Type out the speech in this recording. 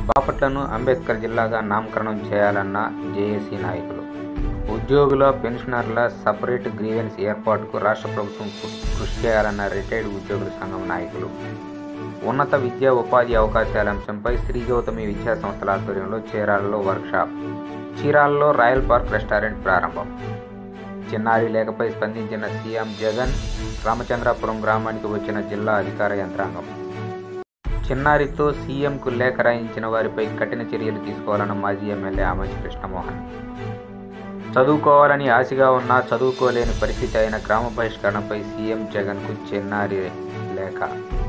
బాపట్లను అంబేద్కర్ జిల్లాగా నామకరణం చేయాలన్న జేఏసీ నాయకులు ఉద్యోగుల పెన్షనర్ల సపరేట్ గ్రీవెన్స్ ఏర్పాటుకు రాష్ట్ర ప్రభుత్వం కు- కృషి చేయాలన్న రిటైర్డ్ ఉద్యోగుల సంఘం నాయకులు ఉన్నత విద్యా ఉపాధి అవకాశాల అంశంపై శ్రీ గౌతమి విద్యా సంస్థల ఆధ్వర్యంలో చీరాలలో వర్క్షాప్ చీరాలలో రాయల్ పార్క్ రెస్టారెంట్ ప్రారంభం చిన్నారి లేఖపై స్పందించిన సీఎం జగన్ రామచంద్రాపురం గ్రామానికి వచ్చిన జిల్లా అధికార యంత్రాంగం చిన్నారితో సీఎంకు లేఖ రాయించిన వారిపై కఠిన చర్యలు తీసుకోవాలన్న మాజీ ఎమ్మెల్యే ఆమంచి కృష్ణమోహన్ చదువుకోవాలని ఆశగా ఉన్నా చదువుకోలేని పరిస్థితి అయిన గ్రామ బహిష్కరణపై సీఎం జగన్కు చిన్నారి లేఖ